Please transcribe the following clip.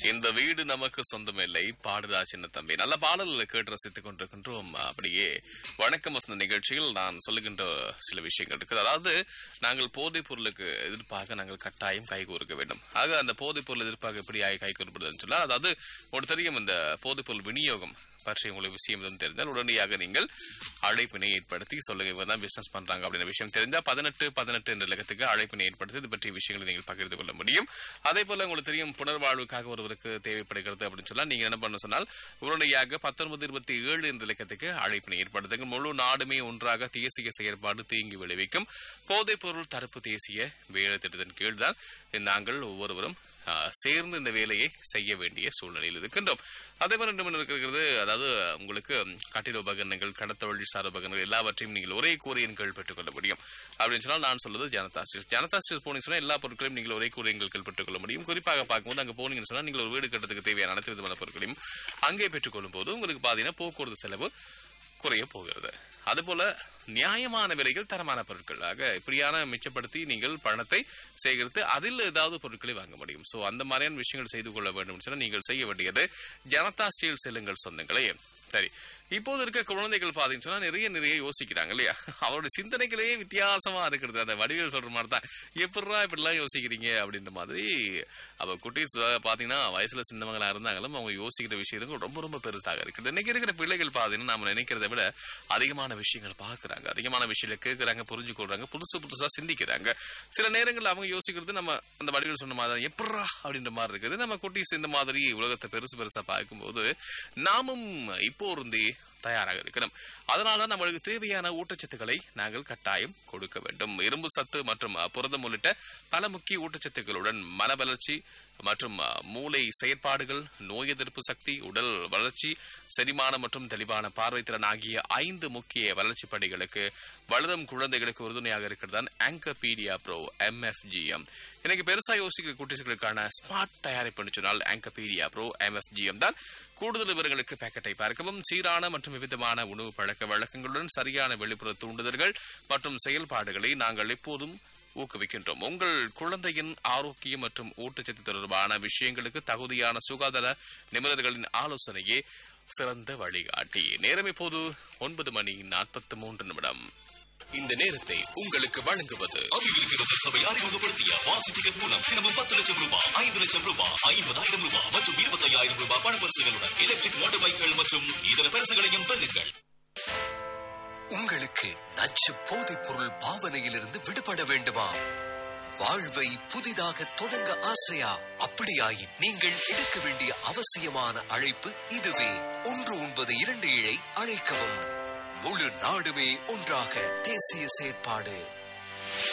இந்த வீடு நமக்கு சொந்தமில்லை பாடுதா சின்ன தம்பி நல்ல பாடல் கேட்டு ரசித்துக் கொண்டிருக்கின்றோம் அப்படியே வணக்கம் வசந்த நிகழ்ச்சியில் நான் சொல்லுகின்ற சில விஷயங்கள் இருக்குது அதாவது நாங்கள் போதைப் பொருளுக்கு எதிர்ப்பாக நாங்கள் கட்டாயம் கை கோர்க்க வேண்டும் ஆக அந்த போதைப் பொருள் எதிர்ப்பாக எப்படி கை கோர்ப்படுதுன்னு சொன்னால் அதாவது ஒரு தெரியும் இந்த போதைப் பொருள் விநியோகம் பற்றி உங்களுக்கு விஷயம் எதுவும் தெரிந்தால் உடனடியாக நீங்கள் அழைப்பினை ஏற்படுத்தி சொல்லுங்க இவங்க தான் பிசினஸ் பண்றாங்க அப்படின்ற விஷயம் தெரிந்தால் பதினெட்டு பதினெட்டு என்ற இலக்கத்துக்கு அழைப்பினை ஏற்படுத்தி இது பற்றிய விஷயங்களை நீங்கள் பகிர்ந்து கொள்ள முடியும் அதே போல உங்களுக்கு தெரியும் புனர்வாழ்வுக்காக ஒருவருக்கு தேவைப்படுகிறது அப்படின்னு சொன்னால் நீங்க என்ன பண்ண சொன்னால் உடனடியாக பத்தொன்பது இருபத்தி ஏழு என்ற இலக்கத்துக்கு அழைப்பினை ஏற்படுத்துங்க முழு நாடுமே ஒன்றாக தேசிய செயற்பாடு தீங்கி விளைவிக்கும் போதைப் பொருள் தடுப்பு தேசிய வேலை திட்டத்தின் கீழ் தான் நாங்கள் ஒவ்வொருவரும் ஆஹ், சேர்ந்து இந்த வேலையை செய்ய வேண்டிய சூழ்நிலையில் இருக்கின்றோம் அதே மாதிரி இன்னும் இருக்கிறது அதாவது உங்களுக்கு கட்டிட உபகரணங்கள் கடத்தொழில் சார் உபகரணங்கள் எல்லாவற்றையும் நீங்கள் ஒரே கூரையின் கீழ் பெற்றுக்கொள்ள முடியும் அப்படின்னு சொன்னால் நான் சொல்வது ஜனதா ஸ்டீல்ஸ் ஜனதா ஸ்டீல்ஸ் போனீங்க சொன்னா எல்லா பொருட்களையும் நீங்கள் ஒரே கூரையின் கீழ் பெற்றுக்கொள்ள முடியும் குறிப்பாக பார்க்கும்போது அங்கே போனீங்கன்னு சொன்னால் நீங்கள் ஒரு வீடு கட்டத்துக்கு தேவையான அனைத்து விதமான பொருட்களையும் அங்கே பெற்றுக்கொள்ளும் போது உங்களுக்கு பார்த்தீங்கன்னா போக்குவரத்து செலவு குறைய போகிறது அதுபோல நியாயமான விலையில் தரமான பொருட்களாக இப்படியான மிச்சப்படுத்தி நீங்கள் பணத்தை சேகரித்து அதில் ஏதாவது பொருட்களை வாங்க முடியும் சோ அந்த மாதிரியான விஷயங்கள் செய்து கொள்ள வேண்டும் சொன்னால் நீங்கள் செய்ய வேண்டியது ஜனதா ஸ்டீல் செல்லுங்கள் சொந்தங்களே சரி இப்போது இருக்க குழந்தைகள் பாத்தீங்கன்னு சொன்னா நிறைய நிறைய யோசிக்கிறாங்க இல்லையா அவரோட சிந்தனைகளே வித்தியாசமா இருக்கிறது அந்த வடிவேல் சொல்ற மாதிரி தான் எப்படா இப்படிலாம் யோசிக்கிறீங்க அப்படின்ற மாதிரி அவ குட்டீஸ் பாத்தீங்கன்னா வயசுல சின்னவங்களா இருந்தாங்களும் அவங்க யோசிக்கிற விஷயத்துக்கு ரொம்ப ரொம்ப பெருசாக இருக்குது இன்னைக்கு இருக்கிற பிள்ளைகள் பாத்தீங்கன்னா நம்ம நினைக்கிறதை விட அதிகமான விஷயங்கள் பார்க்கறாங்க அதிகமான விஷயங்களை கேட்கறாங்க புரிஞ்சு கொள்றாங்க புதுசு புதுசா சிந்திக்கிறாங்க சில நேரங்கள்ல அவங்க யோசிக்கிறது நம்ம அந்த வடிவில் சொன்ன மாதிரி எப்படா அப்படின்ற மாதிரி இருக்குது நம்ம குட்டீஸ் இந்த மாதிரி உலகத்தை பெருசு பெருசா பார்க்கும்போது நாமும் இப்போ இருந்தே தயாராக இருக்கணும் அதனால நம்மளுக்கு தேவையான ஊட்டச்சத்துக்களை நாங்கள் கட்டாயம் கொடுக்க வேண்டும் இரும்பு சத்து மற்றும் அஹ், புரதம் உள்ளிட்ட பல முக்கிய ஊட்டச்சத்துக்களுடன் மன வளர்ச்சி மற்றும் அஹ், மூளை செயற்பாடுகள் நோய் எதிர்ப்பு சக்தி உடல் வளர்ச்சி செரிமானம் மற்றும் தெளிவான பார்வை திறன் ஆகிய ஐந்து முக்கிய வளர்ச்சி படிகளுக்கு வளரும் குழந்தைகளுக்கு உறுதுணையாக இருக்கிறது தான் ஆங்கபீடியா ப்ரோ எம்எஃப்ஜிஎம் இன்னைக்கு பெருசா யோசிக்கிற குட்டீஸ்களுக்கான ஸ்மார்ட் தயாரிப்புன்னு சொன்னால் ஆங்கபீடியா ப்ரோ எம்எஃப்ஜிஎம் தான் கூடுதல் விவரங்களுக்கு பேக்கெட்டை பார்க்கவும் சீரான மற்றும் விவிதமான உணவு பழக்க வழக்கங்களுடன் சரியான வெளிப்புற தூண்டுதல்கள் மற்றும் செயல்பாடுகளை நாங்கள் எப்போதும் ஊக்குவிக்கின்றோம் உங்கள் குழந்தையின் ஆரோக்கியம் மற்றும் ஊட்டச்சத்து தொடர்பான விஷயங்களுக்கு தகுதியான சுகாதார நிபுணர்களின் ஆலோசனையே சிறந்த வழிகாட்டி நேரம் இப்போது ஒன்பது மணி நாற்பத்தி மூன்று நிமிடம் இந்த நேரத்தை உங்களுக்கு வழங்குவது அபிவிருத்தி சபை அறிமுகப்படுத்திய வாசி டிக்கெட் மூலம் தினமும் பத்து லட்சம் ரூபாய் ஐந்து லட்சம் ரூபாய் ஐம்பதாயிரம் ரூபாய் மற்றும் இருபத்தையாயிரம் ரூபாய் பண பரிசுகளுடன் எலக்ட்ரிக் மோட்டார் பைக்குகள் மற்றும் இதர பரிசுகளையும் வெல்லுங்கள் உங்களுக்கு நச்சு போதைப் பொருள் பாவனையிலிருந்து விடுபட வேண்டுமா வாழ்வை புதிதாக தொடங்க ஆசையா அப்படியாயின் நீங்கள் எடுக்க வேண்டிய அவசியமான அழைப்பு இதுவே ஒன்று ஒன்பது இரண்டு ஏழை அழைக்கவும் முழு நாடுமே ஒன்றாக தேசிய செயற்பாடு